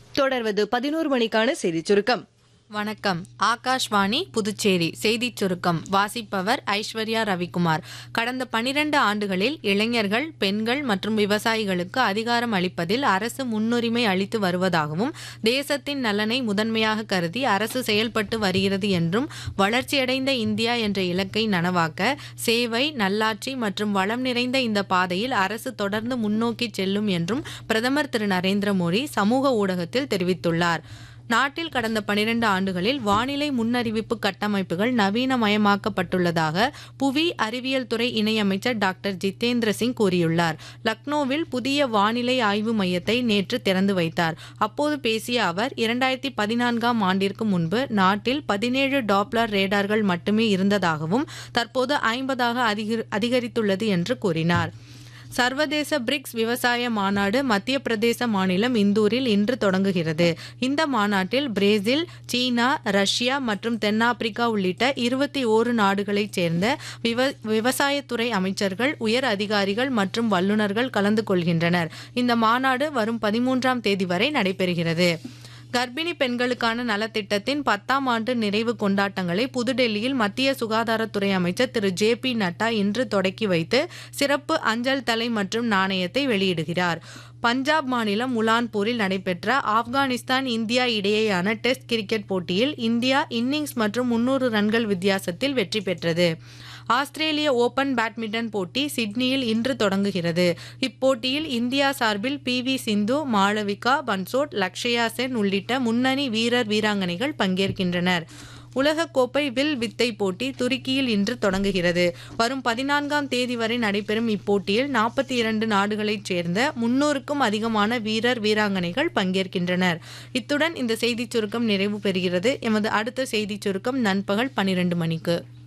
தொடர்வது பதினோரு மணிக்கான செய்திச் சுருக்கம் வணக்கம் ஆகாஷ்வாணி புதுச்சேரி செய்திச் சுருக்கம் வாசிப்பவர் ஐஸ்வர்யா ரவிக்குமார் கடந்த பனிரெண்டு ஆண்டுகளில் இளைஞர்கள் பெண்கள் மற்றும் விவசாயிகளுக்கு அதிகாரம் அளிப்பதில் அரசு முன்னுரிமை அளித்து வருவதாகவும் தேசத்தின் நலனை முதன்மையாக கருதி அரசு செயல்பட்டு வருகிறது என்றும் வளர்ச்சியடைந்த இந்தியா என்ற இலக்கை நனவாக்க சேவை நல்லாட்சி மற்றும் வளம் நிறைந்த இந்த பாதையில் அரசு தொடர்ந்து முன்னோக்கி செல்லும் என்றும் பிரதமர் திரு நரேந்திர மோடி சமூக ஊடகத்தில் தெரிவித்துள்ளார் நாட்டில் கடந்த பனிரெண்டு ஆண்டுகளில் வானிலை முன்னறிவிப்பு கட்டமைப்புகள் நவீனமயமாக்கப்பட்டுள்ளதாக புவி அறிவியல் துறை இணையமைச்சர் டாக்டர் ஜிதேந்திர சிங் கூறியுள்ளார் லக்னோவில் புதிய வானிலை ஆய்வு மையத்தை நேற்று திறந்து வைத்தார் அப்போது பேசிய அவர் இரண்டாயிரத்தி பதினான்காம் ஆண்டிற்கு முன்பு நாட்டில் பதினேழு டாப்ளர் ரேடார்கள் மட்டுமே இருந்ததாகவும் தற்போது ஐம்பதாக அதிகரி அதிகரித்துள்ளது என்று கூறினார் சர்வதேச பிரிக்ஸ் விவசாய மாநாடு மத்திய பிரதேச மாநிலம் இந்தூரில் இன்று தொடங்குகிறது இந்த மாநாட்டில் பிரேசில் சீனா ரஷ்யா மற்றும் தென்னாப்பிரிக்கா உள்ளிட்ட இருபத்தி ஓரு நாடுகளைச் சேர்ந்த விவ விவசாயத்துறை அமைச்சர்கள் உயர் அதிகாரிகள் மற்றும் வல்லுநர்கள் கலந்து கொள்கின்றனர் இந்த மாநாடு வரும் பதிமூன்றாம் தேதி வரை நடைபெறுகிறது கர்ப்பிணி பெண்களுக்கான நலத்திட்டத்தின் பத்தாம் ஆண்டு நிறைவு கொண்டாட்டங்களை புதுடெல்லியில் மத்திய சுகாதாரத்துறை அமைச்சர் திரு ஜே பி நட்டா இன்று தொடக்கி வைத்து சிறப்பு அஞ்சல் தலை மற்றும் நாணயத்தை வெளியிடுகிறார் பஞ்சாப் மாநிலம் முலான்பூரில் நடைபெற்ற ஆப்கானிஸ்தான் இந்தியா இடையேயான டெஸ்ட் கிரிக்கெட் போட்டியில் இந்தியா இன்னிங்ஸ் மற்றும் முன்னூறு ரன்கள் வித்தியாசத்தில் வெற்றி பெற்றது ஆஸ்திரேலிய ஓபன் பேட்மிண்டன் போட்டி சிட்னியில் இன்று தொடங்குகிறது இப்போட்டியில் இந்தியா சார்பில் பி வி சிந்து மாளவிகா பன்சோட் லக்ஷயா சென் உள்ளிட்ட முன்னணி வீரர் வீராங்கனைகள் பங்கேற்கின்றனர் உலகக்கோப்பை வில் வித்தை போட்டி துருக்கியில் இன்று தொடங்குகிறது வரும் பதினான்காம் தேதி வரை நடைபெறும் இப்போட்டியில் நாற்பத்தி இரண்டு நாடுகளைச் சேர்ந்த முன்னூறுக்கும் அதிகமான வீரர் வீராங்கனைகள் பங்கேற்கின்றனர் இத்துடன் இந்த செய்திச் சுருக்கம் நிறைவு பெறுகிறது எமது அடுத்த செய்திச் சுருக்கம் நண்பகல் பனிரெண்டு மணிக்கு